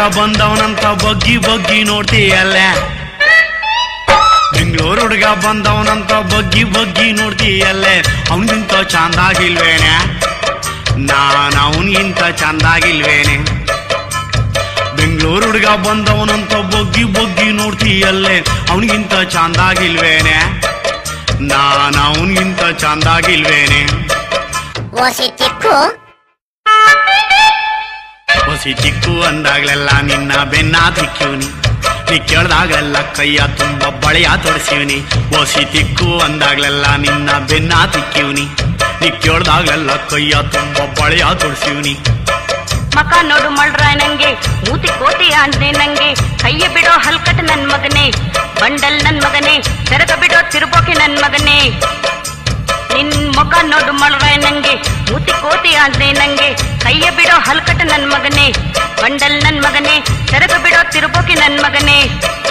ಬಂದವನಂತ ಬಗ್ಗಿ ಬಗ್ಗಿ ನೋಡ್ತೀಯಲ್ಲ ಬೆಂಗಳೂರು ಹುಡುಗ ಬಂದವನಂತ ಬಗ್ಗಿ ಬಗ್ಗಿ ನೋಡ್ತೀಯಲ್ಲೇ ಅವನಿಗಿಂತ ಚಂದಾಗಿಲ್ವೇನೆ ನಾನು ಅವನಿಗಿಂತ ಚಂದಾಗಿಲ್ವೇನೆ ಬೆಂಗಳೂರು ಹುಡುಗ ಬಂದವನಂತ ಬಗ್ಗಿ ಬಗ್ಗಿ ನೋಡ್ತೀಯಲ್ಲೇ ಅವನಿಗಿಂತ ಚಂದಾಗಿಲ್ವೇನೆ ನಾನು ಅವನಿಗಿಂತ ಚಂದಾಗಿಲ್ವೇನೆ ಓಸಿ ಚಿಕ್ಕು ಹೊಸಿ ಚಿಕ್ಕು ಅಂದಾಗ್ಲೆಲ್ಲ ನಿನ್ನ ಬೆನ್ನ ತಿಕ್ಕಿವ್ನಿ ನೀ ಕೇಳ್ದಾಗ್ಲೆಲ್ಲ ಕೈಯ ತುಂಬ ಬಳೆಯ ತೊಡಸಿವ್ನಿ ಹೊಸಿ ತಿಕ್ಕು ಅಂದಾಗ್ಲೆಲ್ಲ ನಿನ್ನ ಬೆನ್ನ ತಿಕ್ಕಿವ್ನಿ ನೀ ಕೇಳ್ದಾಗ್ಲೆಲ್ಲ ಕೈಯ ತುಂಬ ಬಳೆಯ ತೊಡಸಿವ್ನಿ ಮಕ ನೋಡು ಮಳ್ರ ನಂಗೆ ಮೂತಿ ಕೋತಿ ಆಂಜನೆ ನಂಗೆ ಕೈಯ ಬಿಡೋ ಹಲ್ಕಟ್ ನನ್ ಮಗನೇ ಬಂಡಲ್ ನನ್ ಮಗನೇ ಸೆರಗ ಬಿಡೋ ತಿರುಬೋಕೆ ನನ್ ಮಗನೇ ನಿನ್ ಮುಖ ನೋಡು ಮಳ್ರ ನಂಗೆ ಮೂತಿ ಕೋತಿ ಆಂಜನೆ ನಂಗೆ ಕೈಯ ಬಿಡೋ ಹಲ್ಕಟ್ ನನ್ ಮಗನೇ ಬಂಡಲ್ ನನ್ ಮಗನೇ ಸೆರಗ ಬಿಡೋ ತಿರುಬೋಕೆ ನನ್ ಮಗನೇ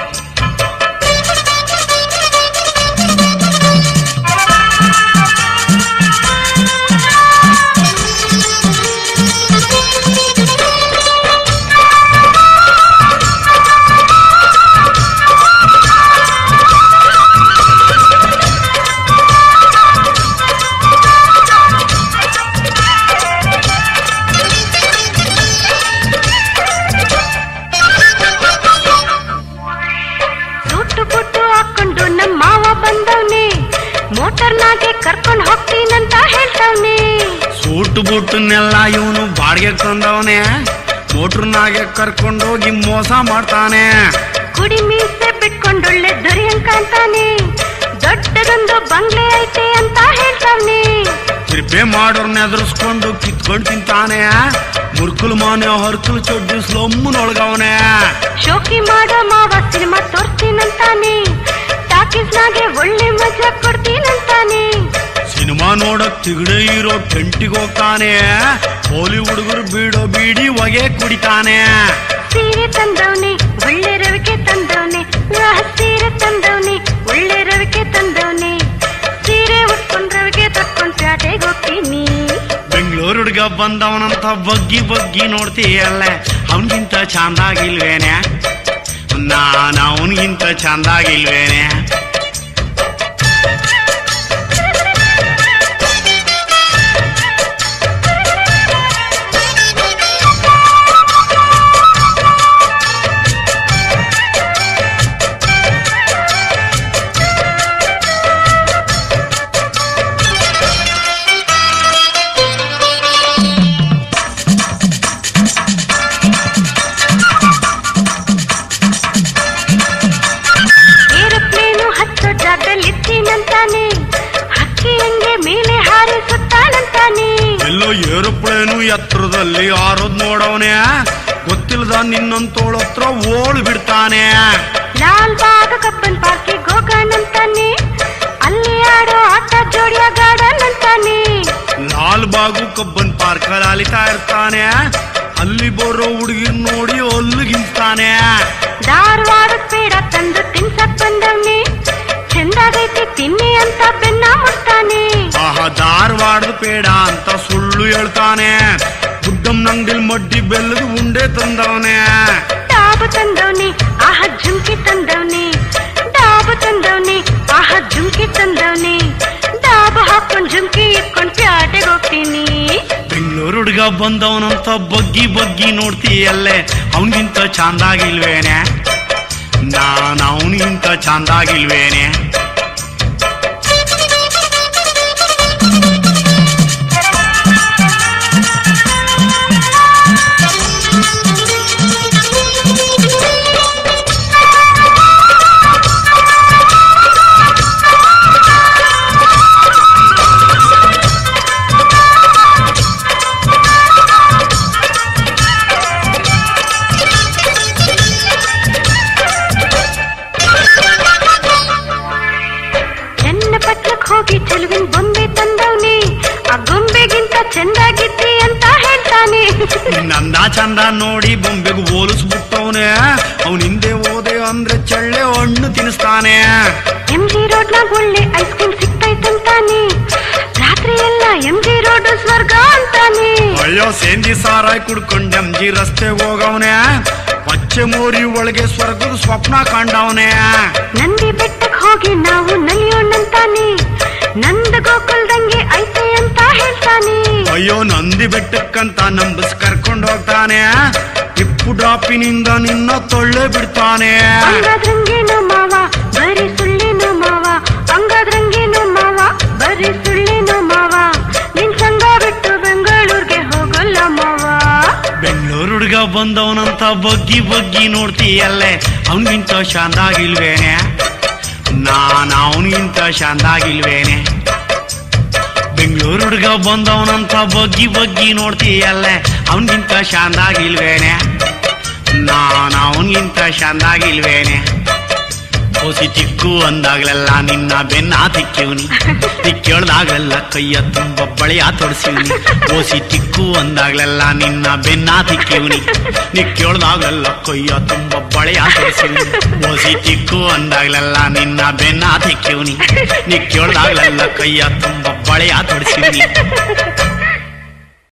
ಸೂಟು ಬುಟ್ಟು ಹಾಕೊಂಡು ನಮ್ಮ ಮಾವ ಬಂದವ್ನೆ ಮೋಟರ್ನಾಗೆ ಕರ್ಕೊಂಡ್ ಹೋಗ್ತೀನಂತ ಹೇಳ್ತವ್ನೆ ಸೂಟು ಬುಟ್ಟನ್ನೆಲ್ಲ ಇವನು ಬಾಡಿಗೆ ತಂದವನೇ ಮೋಟ್ರನಾಗೆ ಕರ್ಕೊಂಡೋಗಿ ಮೋಸ ಮಾಡ್ತಾನೆ ಕುಡಿ ಮೀಸೆ ಬಿಟ್ಕೊಂಡೊಳ್ಳೆ ದೊರೆಯಂಕ ಅಂತಾನೆ ದೊಡ್ಡದೊಂದು ಬಂಗ್ಲೆ ಐತೆ ಅಂತ ಹೇಳ್ತವ್ನೆ ಕೃಪೆ ಮಾಡೋರ್ನ ಎದುರಿಸ್ಕೊಂಡು ಕಿತ್ಕೊಂಡು ತಿಂತಾನೆ ಮುರ್ಕುಲ್ ಮಾನೆ ಹರ್ಕುಲ್ ಚೊಡ್ಡಿ ಸ್ಲಮ್ಮನೊಳಗವನೆ ಶೋಕಿ ಮಾಡೋ ಮಾವ ಸಿನಿಮಾ ತೋರ್ಸ್ತೀನಂತಾನೆ ಟಾಕೀಸ್ನಾಗೆ ಒಳ್ಳೆ ಮಜಾ ಕೊಡ್ತೀನಂತಾನೆ ಸಿನಿಮಾ ನೋಡಕ್ ತಿಗಡೆ ಇರೋ ಟೆಂಟಿಗೆ ಹೋಗ್ತಾನೆ ಹೋಲಿ ಹುಡುಗರು ಬೀಡೋ ಬೀಡಿ ಹೊಗೆ ಕುಡಿತಾನೆ ಸೀರೆ ತಂದವ್ನೆ ಒಳ್ಳೆ ರವಿಕೆ ತಂದವ್ನೆ ಆಹ್, ಸೀರೆ ತಂದವ್ನೆ ಒಳ್ಳೆ ರವಿಕೆ ತಂದವ್ನೆ ಸೀರೆ ಉಟ್ಕೊಂಡ್ ರವಿಕೆ ತಕ್ಕೊಂಡ್ ಪ್ಯಾಟೆಗೆ ಹೋಗ್ತೀನಿ ಬೆಂಗಳೂರು ಹುಡುಗ ಬಂದವನಂತ ಬಗ್ಗಿ ಬಗ್ಗಿ ನೋಡ್ತೀಯಲ್ಲ ಅವನಿಗಿಂತ ಚಂದಾಗಿಲ್ವೇನೆ ನಾನು ಅವನಿಗಿಂತ ಚಂದಾಗಿಲ್ವೇನೆ ಏರೋಪ್ಲೇನು ಹತ್ತೋ ಜಾಗದಲ್ಲಿ ಇರ್ತೀನಂತಾನೆ ಹಕ್ಕಿ ಹಂಗೆ ಮೇಲೆ ಹಾರಿಸುತ್ತಾನಂತಾನೆ ಎಲ್ಲೋ ಏರೋಪ್ಲೇನು ಎತ್ತರದಲ್ಲಿ ಆರೋದ್ ನೋಡವನೆ ಗೊತ್ತಿಲ್ಲದ ನಿನ್ನಂತೋಳ ಹತ್ರ ಓಳು ಬಿಡ್ತಾನೆ ಲಾಲ್ ಬಾಗ ಕಬ್ಬನ್ ಪಾರ್ಕಿಗೆ ಹೋಗೋಣಂತಾನೆ ಅಲ್ಲಿ ಆಡೋ ಆಟ ಜೋಡಿಯ ಗಾರ್ಡನ್ ಅಂತಾನೆ ಲಾಲ್ ಬಾಗು ಕಬ್ಬನ್ ಪಾರ್ಕ್ ಅಲಿತಾ ಇರ್ತಾನೆ ಅಲ್ಲಿ ಬರೋ ಹುಡುಗಿರ್ ನೋಡಿ ಅಲ್ಲಿಗಿಂತಾನೆ ಧಾರವಾಡ ಪೇಡ ತಂದು ತಿನ್ಸಕ್ ಬಂದವ್ನೆ ಚಂದಾಗೈತಿ ತಿನ್ನಿ ಅಂತ ಬೆನ್ನ ಮುಟ್ತಾನೆ ಆಹ ಧಾರವಾಡದ ಪೇಡ ಅಂತ ಸುಳ್ಳು ಹೇಳ್ತಾನೆ ಗುಡ್ಡಮ್ ನಂಗಡಿಲ್ ಮಡ್ಡಿ ಬೆಲ್ಲದ ಉಂಡೆ ತಂದವನೆ ಡಾಬು ತಂದವ್ನೆ ಆಹ ಜುಮ್ಕಿ ತಂದವ್ನೆ ಡಾಬು ತಂದವ್ನೆ ಆಹ ಜುಮ್ಕಿ ತಂದವ್ನೆ ಡಾಬು ಹಾಕೊಂಡ್ ಜುಮ್ಕಿ ಇಟ್ಕೊಂಡ್ ಪ್ಯಾಟೆಗೆ ಹೋಗ್ತೀನಿ ಬೆಂಗಳೂರು ಹುಡುಗ ಬಂದವನಂತ ಬಗ್ಗಿ ಬಗ್ಗಿ ನೋಡ್ತೀಯಲ್ಲೇ ಅವನಿಗಿಂತ ಚಂದಾಗಿಲ್ವೇನೆ ನಾನು ಅವನಿಗಿಂತ ಚಂದಾಗಿಲ್ವೇನೆ ಚನ್ನಪಟ್ಟಣಕ್ ಹೋಗಿ ಚೆಲುವಿನ ಬೊಂಬೆ ತಂದವ್ನೆ ಆ ಗೊಂಬೆಗಿಂತ ಚೆಂದಾಗಿದ್ದಿ ಅಂತ ಹೇಳ್ತಾನೆ ನಂದ ಚಂದ ನೋಡಿ ಬೊಂಬೆಗೆ ಹೋಲಿಸ್ಬಿಟ್ಟವನೆ ಅವನ ಹಿಂದೆ ಹೋದೆ ಅಂದ್ರೆ ಚಳ್ಳೆ ಹಣ್ಣು ತಿನ್ನಿಸ್ತಾನೆ ಎಂ ಜಿ ರೋಡ್ನಾಗ ಒಳ್ಳೆ ಐಸ್ ಕ್ರೀಮ್ ಸಿಗ್ತೈತಂತಾನೆ ರಾತ್ರಿ ಎಲ್ಲ ಎಂ ಜಿ ರೋಡ್ ಸ್ವರ್ಗ ಅಂತಾನೆ ಅಯ್ಯೋ ಸೇಂದಿ ಸಾರಾಯ್ ಕುಡ್ಕೊಂಡ್ ಎಮ್ಜಿ ರಸ್ತೆ ಹೋಗವನೆ ಪಚ್ಚೆ ಮೋರಿ ಒಳಗೆ ಸ್ವರ್ಗದ ಸ್ವಪ್ನ ಕಂಡವನೇ ನಂದಿ ಬೆಟ್ಟಕ್ ಹೋಗಿ ನಾವು ನಲಿಯೋಣಂತಾನೆ ನಂದ ಗೋಕುಲ್ದಂಗೆ ಐತೆ ಅಂತ ಹೇಳ್ತಾನೆ ಅಯ್ಯೋ ನಂದಿ ಬೆಟ್ಟಕ್ಕಂತ ನಂಬಸ್ ಕರ್ಕೊಂಡು ಹೋಗ್ತಾನೆ ಟಿಪ್ಪು ಡ್ರಾಪಿನಿಂದ ನಿನ್ನ ತೊಳ್ಳೆ ಬಿಡ್ತಾನೆ ಹಂಗಾದ್ರಂಗೇನು ಮಾವ ಬರೀ ಸುಳ್ಳಿನು ಮಾವ ಹಂಗಾದ್ರಂಗೇನು ಮಾವ ಬರೀ ಸುಳ್ಳಿನು ಮಾವ ನಿನ್ ಸಂಗ ಬಿಟ್ಟು ಬೆಂಗಳೂರಿಗೆ ಹೋಗಲ್ಲ ಮಾವ ಬೆಂಗಳೂರು ಹುಡುಗ ಬಂದವನಂತ ಬಗ್ಗಿ ಬಗ್ಗಿ ನೋಡ್ತೀಯಲ್ಲೇ ಅವನಿಗಿಂತ ಶಾಂತಾಗಿಲ್ವೇನೆ ನಾನ್ ಅವನಿಗಿಂತ ಶಾಂತಾಗಿಲ್ವೇನೆ ಬೆಂಗಳೂರು ಹುಡುಗ ಬಂದವನಂತ ಬಗ್ಗಿ ಬಗ್ಗಿ ನೋಡ್ತೀಯಲ್ಲೇ ಅವನಿಗಿಂತ ಶಾಂತಾಗಿಲ್ವೇನೆ ನಾನ್ ಅವನಿಗಿಂತ ಶಾಂತಾಗಿಲ್ವೇನೆ ಓಸಿ ತಿಕ್ಕು ಅಂದಾಗ್ಲೆಲ್ಲ ನಿನ್ನ ಬೆನ್ನ ತಿಕ್ಕಿವ್ನಿ ನೀ ಕೇಳ್ದಾಗ್ಲೆಲ್ಲ ಕೈಯ ತುಂಬ ಬಳೆಯ ತೊಡ್ಸಿವ್ನಿ ಓಸಿ ತಿಕ್ಕು ಅಂದಾಗ್ಲೆಲ್ಲ ನಿನ್ನ ಬೆನ್ನ ತಿಕ್ಕಿವ್ನಿ ನೀ ಕೇಳ್ದಾಗ್ಲೆಲ್ಲ ಕೈಯ ತುಂಬ ಬಳೆಯ ತೊಡ್ಸಿವ್ನಿ ಓಸಿ ತಿಕ್ಕು ಅಂದಾಗ್ಲೆಲ್ಲ ನಿನ್ನ ಬೆನ್ನ ತಿಕ್ಕಿವ್ನಿ ನೀ ಕೇಳ್ದಾಗ್ಲೆಲ್ಲ ಕೈಯ ತುಂಬ ಬಳೆಯ ತೊಡ್ಸಿವ್ನಿ